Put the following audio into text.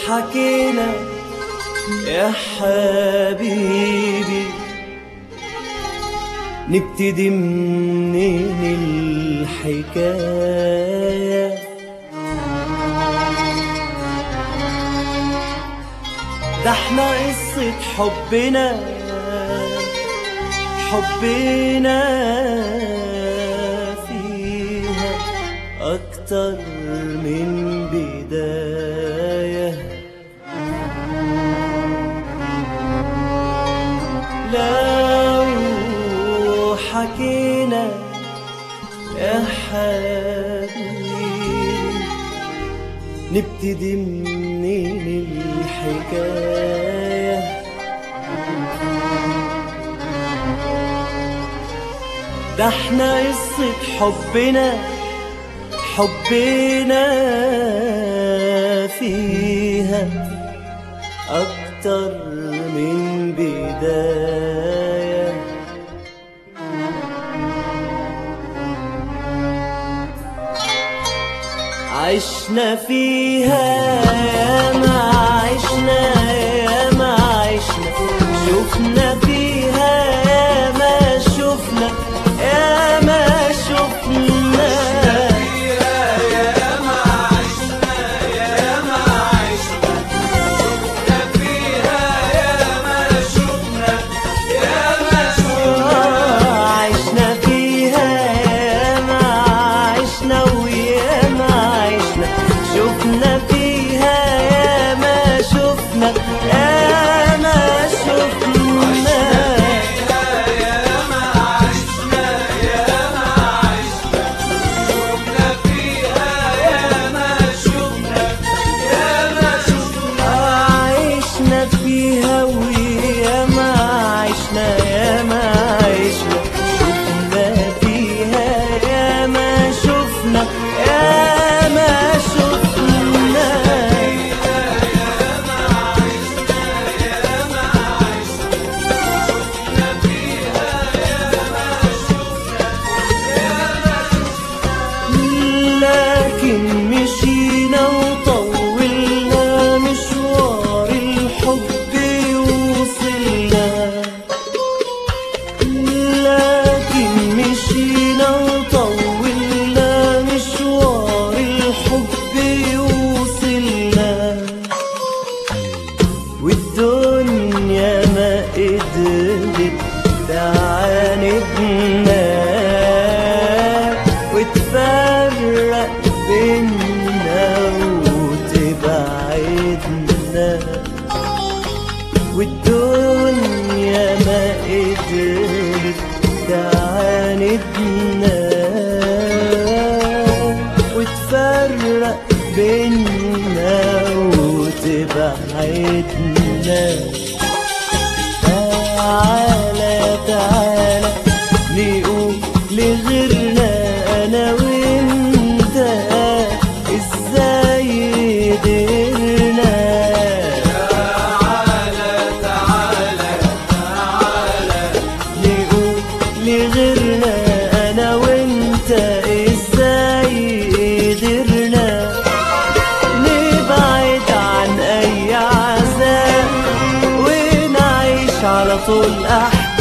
حكينا يا حبيبي نبتدي منين الحكاية ده احنا قصة حبنا حبنا فيها أكتر من بداية لو حكينا يا حبيبي نبتدي منين الحكايه ده احنا قصة حبنا حبنا فيها أكتر من بداية عشنا فيها يا ما عشنا يا ما عشنا شفنا فيها يا ما شفنا يا ما شفنا عشنا فيها يا ما عشنا ويا ما عشنا شفنا فيها يا ما شفنا يا ما شفنا عشنا فيها ويا ما عشنا يا ما عشنا شفنا فيها يا ما شفنا يا ما شفنا لكن مشينا وطولنا مشوار الحب وصلنا لكن مشينا وطولنا مشوار الحب وصلنا والدنيا ما قدرت تعاندنا وتفرق بينا وتبعدنا والدنيا ما قدرت تعاندنا وتفرق بينا وتبعدنا تعالى تعالى نقول لغيرنا انا وانت ازاي قدرنا نقول لغيرنا انا وانت ازاي قدرنا نبعد عن اي عذاب ونعيش على طول احلام